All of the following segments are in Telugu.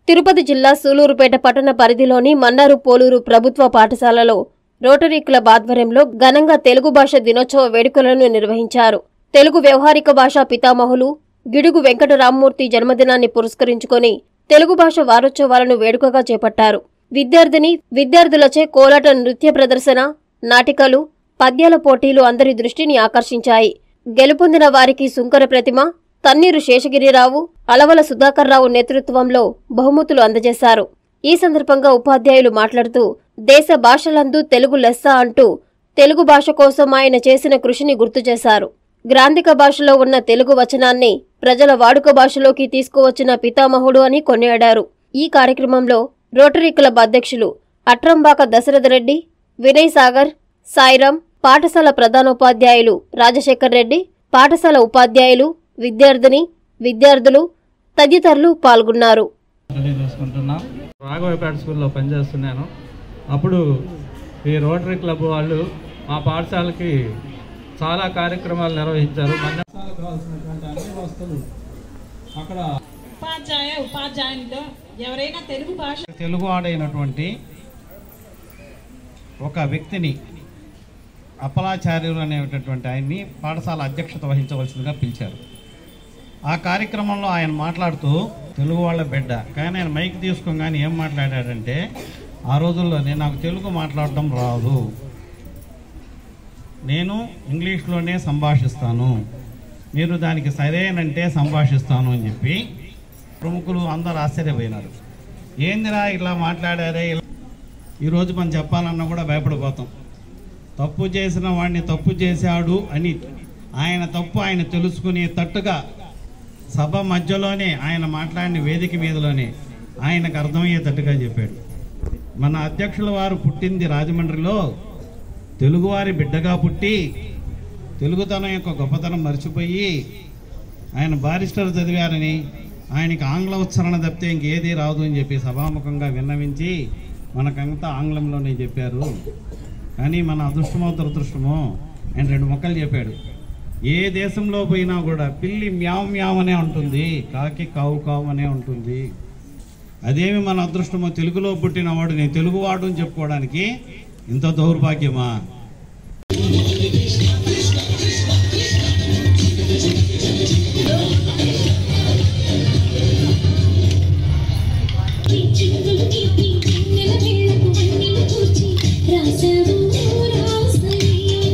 తిరుపతి జిల్లా సూలూరుపేట పట్టణ పరిధిలోని మన్నారు పోలూరు ప్రభుత్వ పాఠశాలలో రోటరీ క్లబ్ ఆధ్వర్యంలో ఘనంగా తెలుగు భాష దినోత్సవ వేడుకలను నిర్వహించారు తెలుగు వ్యవహారిక భాషా పితామహులు గిడుగు వెంకట రామ్మూర్తి జన్మదినాన్ని పురస్కరించుకొని తెలుగు భాష వారోత్సవాలను వేడుకగా చేపట్టారు విద్యార్థిని విద్యార్థులచే కోలాట నృత్య ప్రదర్శన నాటికలు పద్యాల పోటీలు అందరి దృష్టిని ఆకర్షించాయి గెలుపొందిన వారికి సుంకర ప్రతిమ తన్నీరు శేషగిరిరావు అలవల సుధాకర్రావు నేతృత్వంలో బహుమతులు అందజేశారు ఈ సందర్భంగా ఉపాధ్యాయులు మాట్లాడుతూ దేశ భాషలందు తెలుగు లెస్స అంటూ తెలుగు భాష కోసం ఆయన చేసిన కృషిని గుర్తు చేశారు గ్రాంధిక భాషలో ఉన్న తెలుగు వచనాన్ని ప్రజల వాడుక భాషలోకి తీసుకువచ్చిన పితామహుడు అని కొనియాడారు ఈ కార్యక్రమంలో రోటరీ క్లబ్ అధ్యక్షులు అట్రంబాక దశరథ రెడ్డి వినయ్ సాగర్ సాయిరాం పాఠశాల ప్రధానోపాధ్యాయులు రాజశేఖర్ రెడ్డి పాఠశాల ఉపాధ్యాయులు విద్యార్థిని విద్యార్థులు తదితరులు పాల్గొన్నారు తెలియజేసుకుంటున్నాం రాఘవపేట స్కూల్లో పనిచేస్తున్నాను అప్పుడు ఈ రోటరీ క్లబ్ వాళ్ళు మా పాఠశాలకి చాలా కార్యక్రమాలు నిర్వహించారు మన పాఠశాలకు కావాల్సినటువంటి అన్ని వస్తువులు అక్కడ ఉపాధ్యాయ ఉపాధ్యాయునిలో ఎవరైనా తెలుగు భాష తెలుగు ఆడైనటువంటి ఒక వ్యక్తిని అప్పలాచార్యులు అనేటటువంటి ఆయన్ని పాఠశాల అధ్యక్షత వహించవలసిందిగా పిలిచారు ఆ కార్యక్రమంలో ఆయన మాట్లాడుతూ తెలుగు వాళ్ళ బిడ్డ కానీ ఆయన మైక్ తీసుకోగానే ఏం మాట్లాడాడంటే ఆ రోజుల్లోనే నాకు తెలుగు మాట్లాడడం రాదు నేను ఇంగ్లీష్లోనే సంభాషిస్తాను మీరు దానికి సరేనంటే సంభాషిస్తాను అని చెప్పి ప్రముఖులు అందరూ ఆశ్చర్యపోయినారు ఏందిరా ఇలా మాట్లాడారే ఇలా ఈరోజు మనం చెప్పాలన్నా కూడా భయపడిపోతాం తప్పు చేసిన వాడిని తప్పు చేశాడు అని ఆయన తప్పు ఆయన తెలుసుకునే తట్టుగా సభ మధ్యలోనే ఆయన మాట్లాడిన వేదిక మీదలోనే ఆయనకు అర్థమయ్యేటట్టుగా చెప్పాడు మన అధ్యక్షుల వారు పుట్టింది రాజమండ్రిలో తెలుగువారి బిడ్డగా పుట్టి తెలుగుతనం యొక్క గొప్పతనం మర్చిపోయి ఆయన బారిస్టర్ చదివారని ఆయనకి ఆంగ్ల ఉచ్చారణ తప్పితే ఇంకేది రాదు అని చెప్పి సభాముఖంగా విన్నవించి మనకంతా ఆంగ్లంలోనే చెప్పారు కానీ మన అదృష్టమో దురదృష్టమో ఆయన రెండు మొక్కలు చెప్పాడు ఏ దేశంలో పోయినా కూడా పిల్లి మ్యావ్ మ్యావ్ అనే ఉంటుంది కాకి కావు కావు అనే ఉంటుంది అదేమి మన అదృష్టమో తెలుగులో పుట్టినవాడు నేను తెలుగువాడు అని చెప్పుకోవడానికి ఇంత దౌర్భాగ్యమా చింగులు తీపి నెల వేళకు వన్నీలు కూర్చి రాసావు రాసని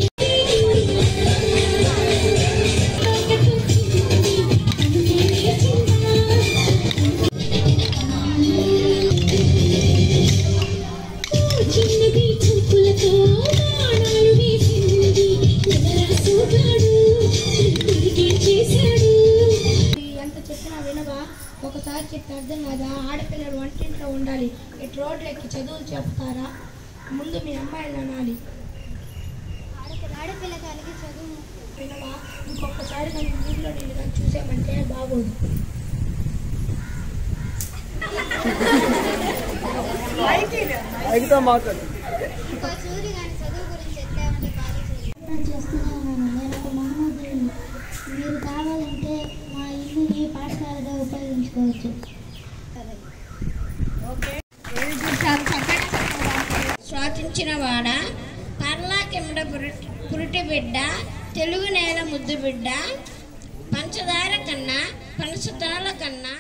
చిన్నది చూపులతో బాణాలు వేసింది ఎవరాసుగాడు తిరిగి చేశాడు ఎంత చెప్పినా వినవా ఒకసారి చెప్పి అర్థం కదా ఆడపిల్లలు వంటింట్లో ఉండాలి ఇటు రోడ్లు ఎక్కి చదువులు చెప్తారా ముందు మీ అమ్మాయిలు అనాలి ఆడపిల్లగానికి చదువు వినవా ఇంకొకసారి కానీ వీధిలో నేను కానీ చూసామంటే బాగోదు ఇంకో సూర్యు కానీ చదువు గురించి ఎత్తామంటే కాలేజీ చేస్తూనే ఉన్నాను నేను ఒక మహమ్మద్ మీరు కావాలంటే మా ఇల్లుని పాఠశాలగా ఉపయోగించుకోవచ్చు స్వాతించిన వాడ పర్లా కింద పురిటి బిడ్డ తెలుగు నేల ముద్దు బిడ్డ పంచదార కన్నా పంచదార కన్నా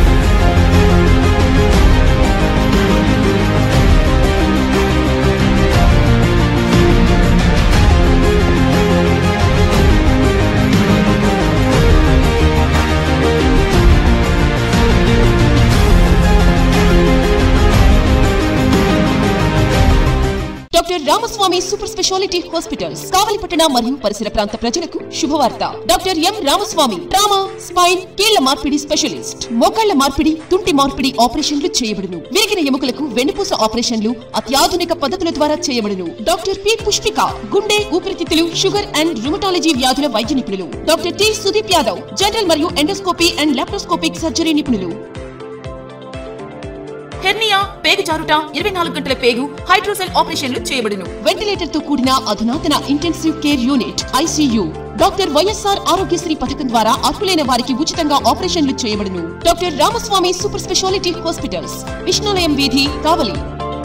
doctor Ramaswamy super speciality hospitals కావలిపట్టణ మరియు పరిసర ప్రాంత ప్రజలకు శుభవార్త doctor M Ramaswamy trauma spine కీళ్ల మార్పిడి స్పెషలిస్ట్ మోకాళ్ల మార్పిడి తుంటి మార్పిడి ఆపరేషన్లు చేయబడును విరిగిన ఎముకలకు వెన్నుపూస ఆపరేషన్లు అత్యాధునిక పద్ధతుల ద్వారా చేయబడును డాక్టర్ పి పుష్పిక గుండె ఊపిరితిత్తులు షుగర్ అండ్ రుమటాలజీ వ్యాధుల వైద్య నిపుణులు doctor T Sudeep Yadav general మరియు ఎండోస్కోపీ అండ్ లాప్రోస్కోపిక్ సర్జరీ నిపుణులు హెర్నియా పేగు జారుట ఇరవై నాలుగు గంటల పేగు హైడ్రోసెల్ ఆపరేషన్లు చేయబడును వెంటిలేటర్ తో కూడిన అధునాతన intensive care unit ICU doctor YSR Aarogyasri పథకం ద్వారా అర్హులైన వారికి ఉచితంగా ఆపరేషన్లు చేయబడును doctor Ramaswamy super speciality hospitals Vishnulayam వీధి కావలి